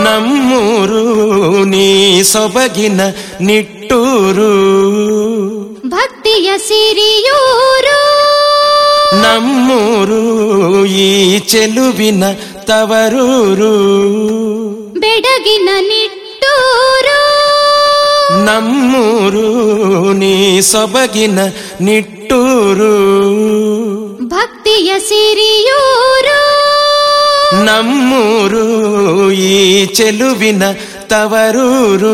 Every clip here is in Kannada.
ನಮ್ಮೂರು ನೀ ಸೊಬಗಿನ ನಿಟ್ಟೂರು ಭಕ್ತಿಯ ಸಿರಿಯೂರು ನಮ್ಮೂರು ಈ ಚೆಲುವಿನ ತವರೂರು ಬೆಡಗಿನ ನಿಟ್ಟೂರು ನಮ್ಮೂರು ನೀ ಸೊಬಗಿನ ನಿಟ್ಟೂರು ಭಕ್ತಿಯ ಸಿರಿಯೂರು ನಮ್ಮೂರು ಈ ಚೆಲುವಿನ ತವರೂರು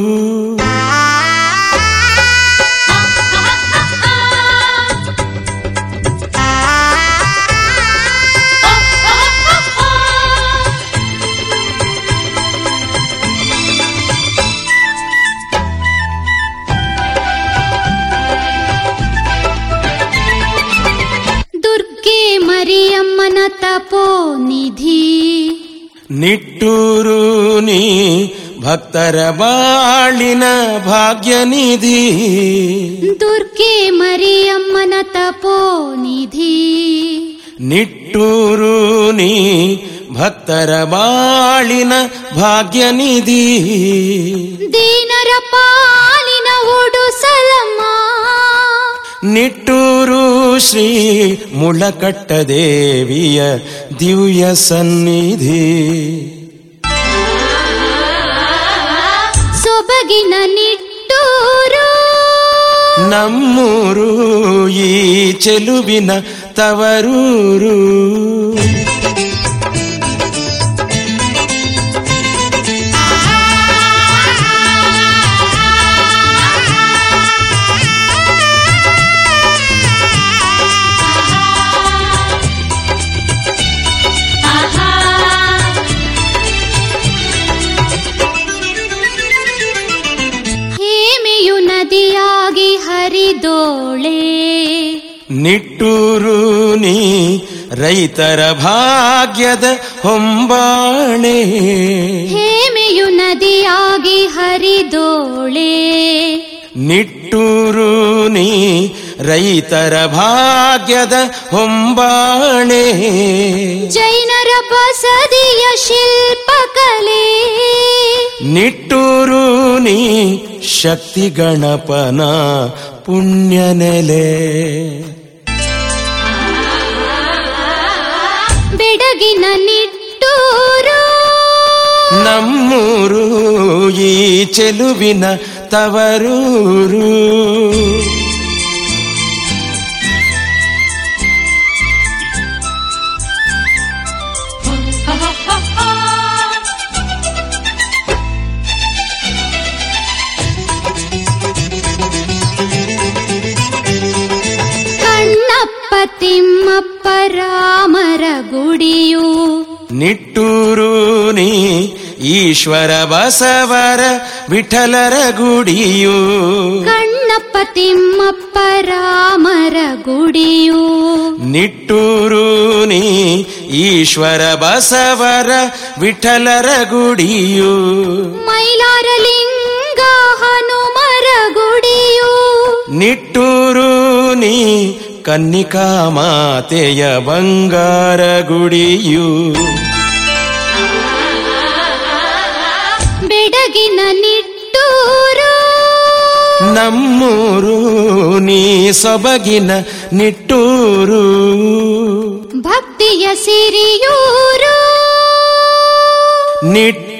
ದುರ್ಗೆ ಮರಿಯಮ್ಮನ ತಪೋ ನಿಧಿ ನಿಟ್ಟೂರು ನೀ ಭಕ್ತರ ಬಾಳಿನ ಭಾಗ್ಯನಿಧಿ ದುರ್ಗೆ ಮರಿಯಮ್ಮನ ತಪೋ ನಿಧಿ ನಿಟ್ಟೂರು ನೀ ಭಕ್ತರ ಬಾಳಿನ ಭಾಗ್ಯನಿಧಿ ದೀನರ ಪಾಲಿನ ಉಡುಸಲಮ್ಮ ನಿಟ್ಟೂರು ಶ್ರೀ ಮುಳಕಟ್ಟ ದೇವಿಯ ದಿವ್ಯ ಸನ್ನಿಧಿ ಸೊಬಗಿನ ನಿಟ್ಟೂರು ನಮ್ಮೂರು ಈ ಚೆಲುವಿನ ತವರೂರು ಹೇಮೆಯು ನದಿಯಾಗಿ ಹರಿದೋಳೆ ನಿಟ್ಟೂರು ನೀ ರೈತರ ಭಾಗ್ಯದ ಹೊಂಬಾಳೆ ಹೇಮೆಯು ನದಿಯಾಗಿ ಹರಿದೋಳೆ ನಿಟ್ಟೂರು ನೀ ರೈತರ ಭಾಗ್ಯದ ಹೊಂಬಾಳೆ ಜೈನರ ಬಸದಿಯ ಶಿಲ್ಪಕಲೆ ನಿಟ್ಟೂರು ನೀ ಶಕ್ತಿ ಗಣಪನ ಪುಣ್ಯ ನೆಲೆ ಬೆಡಗಿನ ನಿಟ್ಟೂರು ನಮ್ಮೂರು ಈ ಚೆಲುವಿನ ತವರೂರು ಕಣ್ಣಪ್ಪ ತಿಮ್ಮಪ್ಪ ರಾಮರ ಗುಡಿಯು ನಿಟ್ಟೂರು ನೀ ಈಶ್ವರ ಬಸವರ ವಿಠಲರ ಗುಡಿಯು ಕಣ್ಣಪ್ಪ ತಿಮ್ಮಪ್ಪ ರಾಮರ ಗುಡಿಯು ನಿಟ್ಟೂರು ನೀ ಈಶ್ವರ ಬಸವರ ವಿಠಲರ ಗುಡಿಯು ಮೈಲಾರ ಲಿಂಗ ಹನುಮರ ಗುಡಿಯು ನಿಟ್ಟೂರು ನೀ ಕನ್ನಿಕಾ ಮಾತೆಯ ಬಂಗಾರ ಗುಡಿಯು ಬೆಡಗಿನ ನಿಟ್ಟೂರು ನಮ್ಮೂರು ನೀ ಸೊಬಗಿನ ನಿಟ್ಟೂರು ಭಕ್ತಿಯ ಸಿರಿಯೂರು ನಿಟ್ಟೂರು